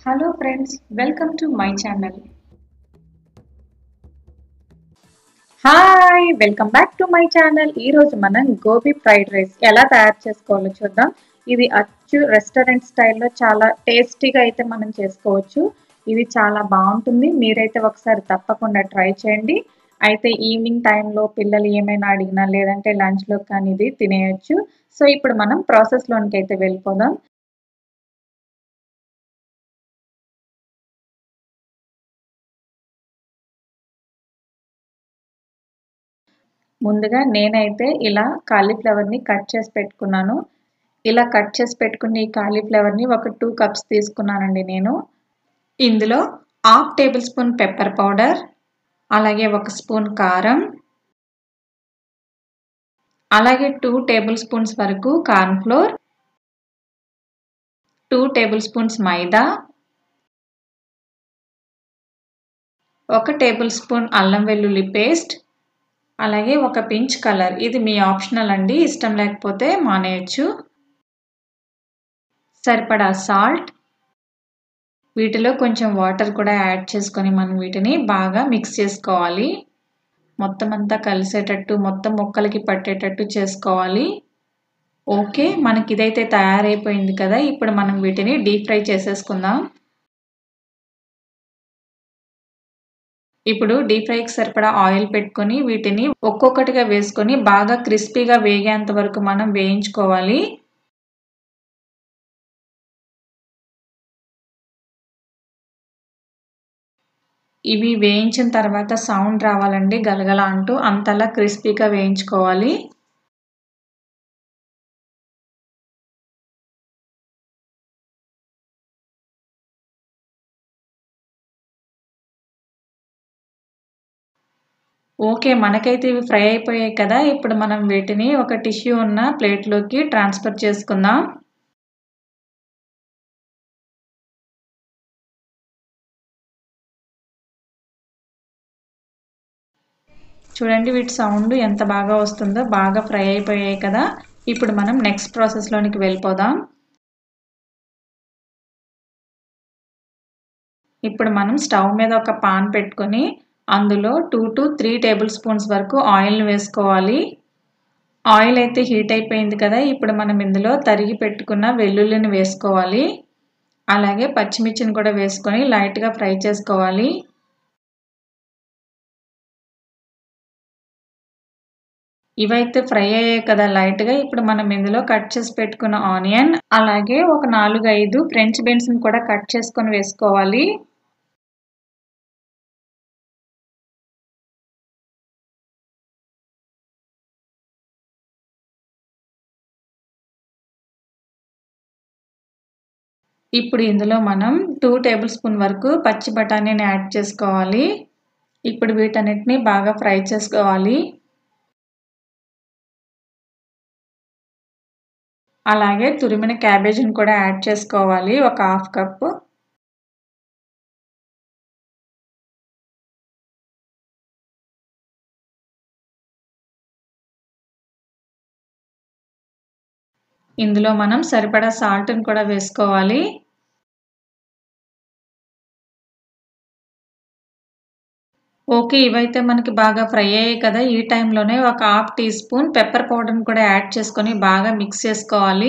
hello friends welcome to my channel hi welcome back to my channel ఈ రోజు మనం gobi fried rice ఎలా తయారు చేసుకోవాలో చూద్దాం ఇది అచ్చు రెస్టారెంట్ స్టైల్లో చాలా టేస్టీగా అయితే మనం చేసుకోవచ్చు ఇది చాలా బాగుంటుంది మీరైతే ఒకసారి తప్పకుండా ట్రై చేయండి అయితే ఈవినింగ్ టైంలో పిల్లలు ఏమైనా అడిగినా లేదంటే లంచ్లో కానీ ఇది తినేయచ్చు సో ఇప్పుడు మనం ప్రాసెస్లోనికి అయితే వెళ్ళిపోదాం ముందుగా నేనైతే ఇలా కాలీఫ్లవర్ని కట్ చేసి పెట్టుకున్నాను ఇలా కట్ చేసి పెట్టుకున్న ఈ కాలీఫ్లవర్ని ఒక టూ కప్స్ తీసుకున్నానండి నేను ఇందులో half tablespoon pepper powder అలాగే ఒక స్పూన్ కారం అలాగే టూ టేబుల్ స్పూన్స్ వరకు cornflour two tablespoons maida ఒక టేబుల్ స్పూన్ అల్లం వెల్లుల్లి పేస్ట్ అలాగే ఒక పించ్ కలర్ ఇది మీ ఆప్షనల్ అండి ఇష్టం లేకపోతే మానేయచ్చు సరిపడా సాల్ట్ వీటిలో కొంచెం వాటర్ కూడా యాడ్ చేసుకొని మనం వీటిని బాగా మిక్స్ చేసుకోవాలి మొత్తం అంతా కలిసేటట్టు మొత్తం ముక్కలకి పట్టేటట్టు చేసుకోవాలి ఓకే మనకి ఇదైతే తయారైపోయింది కదా ఇప్పుడు మనం వీటిని డీప్ ఫ్రై చేసేసుకుందాం ఇప్పుడు డీప్ ఫ్రైకి సరిపడా ఆయిల్ పెట్టుకొని వీటిని ఒక్కొక్కటిగా వేసుకొని బాగా క్రిస్పీగా వేగేంత వరకు మనం వేయించుకోవాలి ఇవి వేయించిన తర్వాత సౌండ్ రావాలండి గలగల అంటూ అంతలా క్రిస్పీగా వేయించుకోవాలి ఓకే మనకైతే ఇవి ఫ్రై అయిపోయాయి కదా ఇప్పుడు మనం వీటిని ఒక టిష్యూ ఉన్న ప్లేట్లోకి ట్రాన్స్ఫర్ చేసుకుందాం చూడండి వీటి సౌండ్ ఎంత బాగా వస్తుందో బాగా ఫ్రై అయిపోయాయి కదా ఇప్పుడు మనం నెక్స్ట్ ప్రాసెస్లోనికి వెళ్ళిపోదాం ఇప్పుడు మనం స్టవ్ మీద ఒక పాన్ పెట్టుకొని అందులో two to three tablespoons వరకు ఆయిల్ వేసుకోవాలి ఆయిల్ అయితే హీట్ అయిపోయింది కదా ఇప్పుడు మనం ఇందులో తరిగి పెట్టుకున్న వెల్లుల్లిని వేసుకోవాలి అలాగే పచ్చిమిర్చిని కూడా వేసుకొని లైట్గా ఫ్రై చేసుకోవాలి ఇవైతే ఫ్రై అయ్యాయి కదా లైట్గా ఇప్పుడు మనం ఇందులో కట్ చేసి పెట్టుకున్న ఆనియన్ అలాగే ఒక నాలుగు ఐదు ఫ్రెంచ్ బీన్స్ని కూడా కట్ చేసుకొని వేసుకోవాలి ఇప్పుడు ఇందులో మనం టూ టేబుల్ స్పూన్ వరకు పచ్చి బఠానీని యాడ్ చేసుకోవాలి ఇప్పుడు వీటన్నిటిని బాగా ఫ్రై చేసుకోవాలి అలాగే తురిమిన క్యాబేజీని కూడా యాడ్ చేసుకోవాలి ఒక హాఫ్ కప్ ఇందులో మనం సరిపడా సాల్ట్ని కూడా వేసుకోవాలి ఓకే ఇవైతే మనకి బాగా ఫ్రై అయ్యాయి కదా ఈ టైంలోనే ఒక హాఫ్ టీ స్పూన్ పెప్పర్ పౌడర్ని కూడా యాడ్ చేసుకొని బాగా మిక్స్ చేసుకోవాలి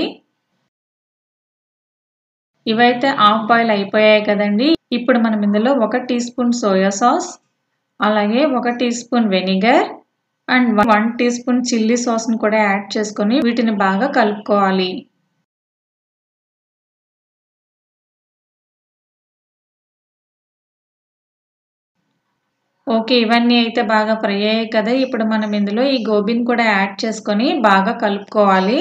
ఇవైతే హాఫ్ బాయిల్ అయిపోయాయి కదండి ఇప్పుడు మనం ఇందులో ఒక టీ స్పూన్ సోయా సాస్ అలాగే ఒక teaspoon vinegar and one teaspoon chilli సాస్ని కూడా యాడ్ చేసుకొని వీటిని బాగా కలుపుకోవాలి ఓకే ఇవన్నీ అయితే బాగా ఫ్రై అయ్యాయి కదా ఇప్పుడు మనం ఇందులో ఈ గోబీని కూడా యాడ్ చేసుకొని బాగా కలుపుకోవాలి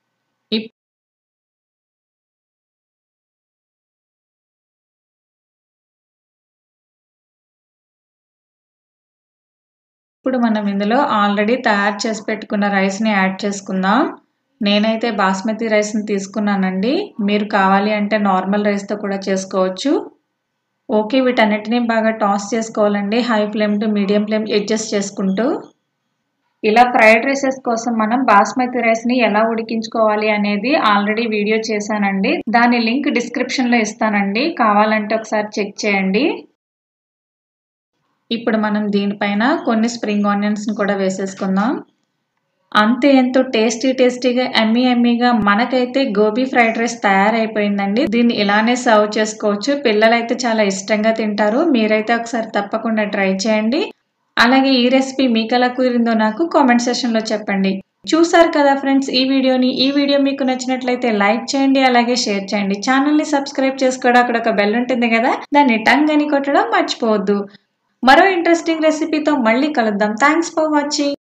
ఇప్పుడు మనం ఇందులో ఆల్రెడీ తయారు చేసి పెట్టుకున్న రైస్ని యాడ్ చేసుకుందాం నేనైతే బాస్మతి రైస్ని తీసుకున్నానండి మీరు కావాలి అంటే నార్మల్ రైస్తో కూడా చేసుకోవచ్చు ఓకే వీటన్నిటిని బాగా టాస్ చేసుకోవాలండి high flame to medium flame adjust చేసుకుంటూ ఇలా ఫ్రైడ్ రైసెస్ కోసం మనం బాస్మతి రైస్ ని ఎలా ఉడికించుకోవాలి అనేది ఆల్రెడీ వీడియో చేశానండి దాని లింక్ డిస్క్రిప్షన్ లో ఇస్తానండి కావాలంటే ఒకసారి చెక్ చేయండి ఇప్పుడు మనం దీనిపైన కొన్ని స్ప్రింగ్ ఆనియన్స్ ని కూడా వేసేసుకుందాం అంతే ఎంతో టేస్టీ టేస్టీగా ఎమ్మీ ఎమ్మీగా మనకైతే గోబీ ఫ్రైడ్ రైస్ తయారైపోయిందండి దీన్ని ఇలానే సర్వ్ చేసుకోవచ్చు పిల్లలైతే చాలా ఇష్టంగా తింటారు మీరైతే ఒకసారి తప్పకుండా ట్రై చేయండి అలాగే ఈ రెసిపీ మీకు ఎలా కుదిరిందో నాకు కామెంట్ సెషన్లో చెప్పండి చూసారు కదా ఫ్రెండ్స్ ఈ వీడియోని ఈ వీడియో మీకు నచ్చినట్లయితే లైక్ చేయండి అలాగే షేర్ చేయండి ఛానల్ని సబ్స్క్రైబ్ చేసుకోవడం అక్కడ ఒక బెల్ ఉంటుంది కదా దాన్ని టంగ్ అని కొట్టడం మర్చిపోవద్దు మరో ఇంట్రెస్టింగ్ రెసిపీతో మళ్ళీ కలుద్దాం థ్యాంక్స్ ఫర్ వాచింగ్